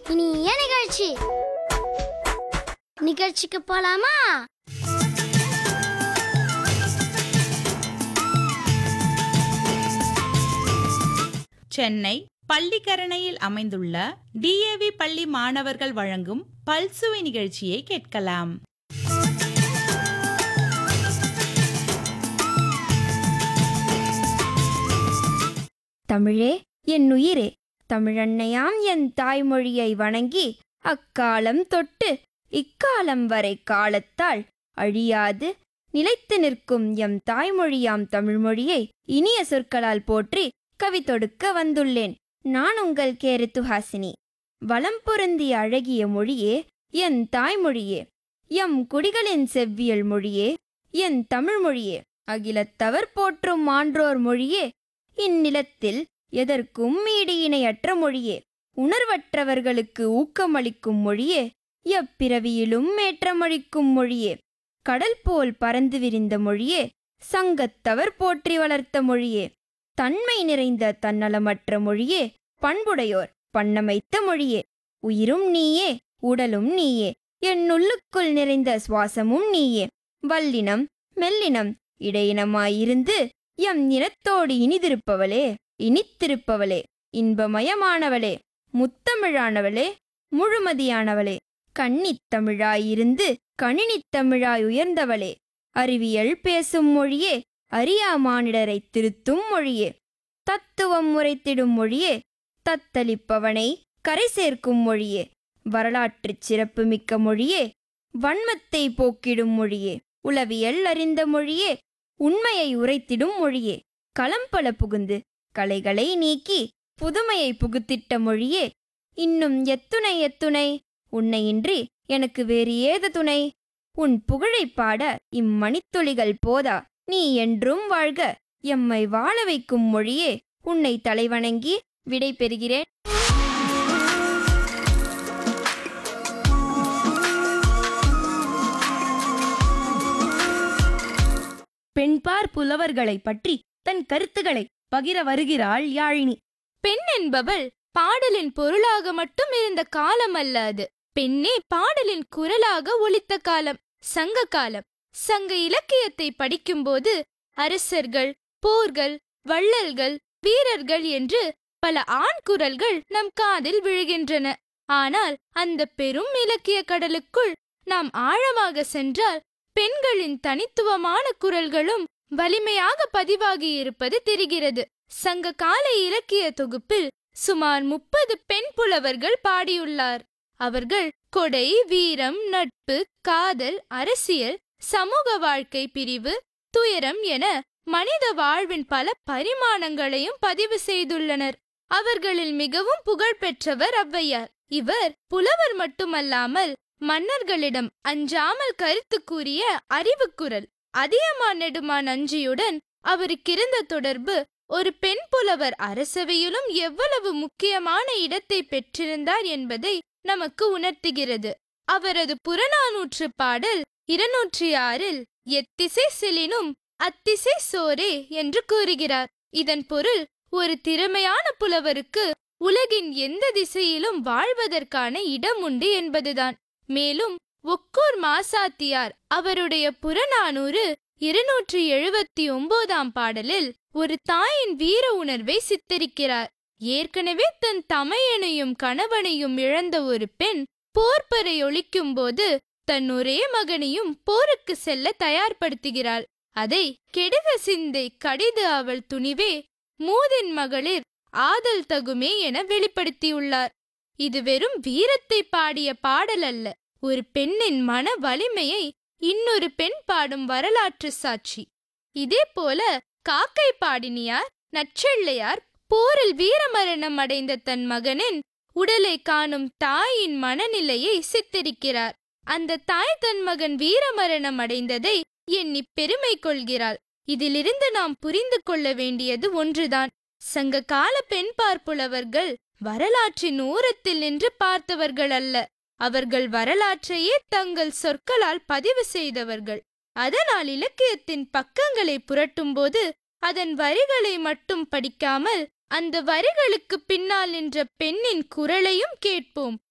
இனிய நிகழ்ச்சி நிகழ்ச்சிக்கு போலாமா சென்னை பள்ளிக்கரணையில் அமைந்துள்ள டிஏவி பள்ளி மாணவர்கள் வழங்கும் பல்சுவை நிகழ்ச்சியை கேட்கலாம் தமிழே என் உயிரே தமிழன்னையாம் என் தாய்மொழியை வணங்கி அக்காலம் தொட்டு இக்காலம் வரை காலத்தால் அழியாது நிலைத்து நிற்கும் எம் தாய்மொழியாம் தமிழ்மொழியை இனிய சொற்களால் போற்றி கவி தொடுக்க வந்துள்ளேன் நான் உங்கள் கேரித்து ஹாசினி வளம் பொருந்திய அழகிய மொழியே என் தாய்மொழியே எம் குடிகளின் செவ்வியல் மொழியே என் தமிழ்மொழியே அகிலத்தவர் போற்றும் மான்றோர் மொழியே இந்நிலத்தில் எதற்கும் ஈடு இணையற்ற மொழியே உணர்வற்றவர்களுக்கு ஊக்கமளிக்கும் மொழியே எப்பிறவியிலும் ஏற்றமளிக்கும் மொழியே கடல் போல் பறந்து விரிந்த மொழியே சங்கத்தவர் போற்றி வளர்த்த மொழியே தன்மை நிறைந்த தன்னலமற்ற மொழியே பண்புடையோர் பண்ணமைத்த மொழியே உயிரும் நீயே உடலும் நீயே என் உள்ளுக்குள் நிறைந்த சுவாசமும் நீயே வல்லினம் மெல்லினம் இடையினமாயிருந்து எம் இனத்தோடு இனிதிருப்பவளே இனித்திருப்பவளே இன்பமயமானவளே முத்தமிழானவளே முழுமதியானவளே கன்னித் தமிழாயிருந்து கணினித் தமிழாய் உயர்ந்தவளே அறிவியல் பேசும் மொழியே அறியா மானிடரை திருத்தும் மொழியே தத்துவம் உரைத்திடும் மொழியே தத்தளிப்பவனை கரை சேர்க்கும் மொழியே வரலாற்றுச் சிறப்புமிக்க மொழியே வன்மத்தை போக்கிடும் மொழியே உளவியல் அறிந்த மொழியே உண்மையை உரைத்திடும் மொழியே களம்பல புகுந்து கலைகளை நீக்கி புதுமையை புகுத்திட்ட மொழியே இன்னும் எத்துணை எத்துணை உன்னையின்றி எனக்கு வேறு ஏது துணை உன் புகழைப் பாட இம்மணித்துளிகள் போதா நீ என்றும் வாழ்க எம்மை வாழ வைக்கும் மொழியே உன்னை தலைவணங்கி விடை பெறுகிறேன் பெண்பார் புலவர்களை பற்றி தன் கருத்துக்களை பகிர வருகிறாள் யாழினி பெண் என்பவள் பாடலின் பொருளாக மட்டும் இருந்த காலம் அல்ல அது பெண்ணே பாடலின் குரலாக ஒலித்த காலம் சங்க காலம் சங்க இலக்கியத்தை படிக்கும்போது அரசர்கள் போர்கள் வள்ளல்கள் வீரர்கள் என்று பல ஆண் குரல்கள் நம் காதில் விழுகின்றன ஆனால் அந்த பெரும் இலக்கிய கடலுக்குள் நாம் ஆழமாக சென்றால் பெண்களின் தனித்துவமான குரல்களும் வலிமையாக பதிவாகி இருப்பது தெரிகிறது சங்க கால இலக்கிய தொகுப்பில் சுமார் முப்பது பெண் புலவர்கள் பாடியுள்ளார் அவர்கள் கொடை வீரம் நட்பு காதல் அரசியல் சமூக வாழ்க்கை பிரிவு துயரம் என மனித வாழ்வின் பல பரிமாணங்களையும் பதிவு செய்துள்ளனர் அவர்களில் மிகவும் புகழ்பெற்றவர் ஔவையார் இவர் புலவர் மட்டுமல்லாமல் மன்னர்களிடம் அஞ்சாமல் கருத்து கூறிய அறிவுக்குரல் அதியமான் நெடுமான் அஞ்சியுடன் அவருக்கிருந்த தொடர்பு ஒரு பெண் புலவர் அரசவையிலும் எவ்வளவு முக்கியமான இடத்தை பெற்றிருந்தார் என்பதை நமக்கு உணர்த்துகிறது அவரது புறநானூற்று பாடல் இருநூற்றி ஆறில் எத்திசை செலினும் அத்திசை சோரே என்று கூறுகிறார் இதன் பொருள் ஒரு திறமையான புலவருக்கு உலகின் எந்த திசையிலும் வாழ்வதற்கான இடம் உண்டு என்பதுதான் மேலும் ஒக்கூர் மாசாத்தியார் அவருடைய புறநானூறு இருநூற்றி எழுபத்தி ஒன்பதாம் பாடலில் ஒரு தாயின் வீர உணர்வை சித்தரிக்கிறார் ஏற்கனவே தன் தமையனையும் கணவனையும் இழந்த ஒரு பெண் போர்ப்பரை ஒழிக்கும் போது தன் ஒரே மகனையும் போருக்கு செல்ல தயார்படுத்துகிறாள் அதை கெடுக சிந்தை கடிது அவள் துணிவே மூதின் மகளிர் ஆதல் தகுமே என வெளிப்படுத்தியுள்ளார் இது வெறும் வீரத்தை பாடிய பாடல் அல்ல ஒரு பெண்ணின் மன வலிமையை இன்னொரு பெண் பாடும் வரலாற்று சாட்சி இதே போல காக்கை பாடினியார் நச்செள்ளையார் போரில் வீரமரணம் அடைந்த தன் மகனின் உடலை காணும் தாயின் மனநிலையை சித்தரிக்கிறார் அந்த தாய் தன் மகன் வீரமரணம் அடைந்ததை எண்ணி பெருமை கொள்கிறாள் இதிலிருந்து நாம் புரிந்து கொள்ள வேண்டியது ஒன்றுதான் சங்க கால பெண் பார்ப்புலவர்கள் வரலாற்றின் ஓரத்தில் நின்று பார்த்தவர்கள் அல்ல அவர்கள் வரலாற்றையே தங்கள் சொற்களால் பதிவு செய்தவர்கள் அதனால் இலக்கியத்தின் பக்கங்களை புரட்டும்போது அதன் வரிகளை மட்டும் படிக்காமல் அந்த வரிகளுக்கு பின்னால் நின்ற பெண்ணின் குரலையும் கேட்போம்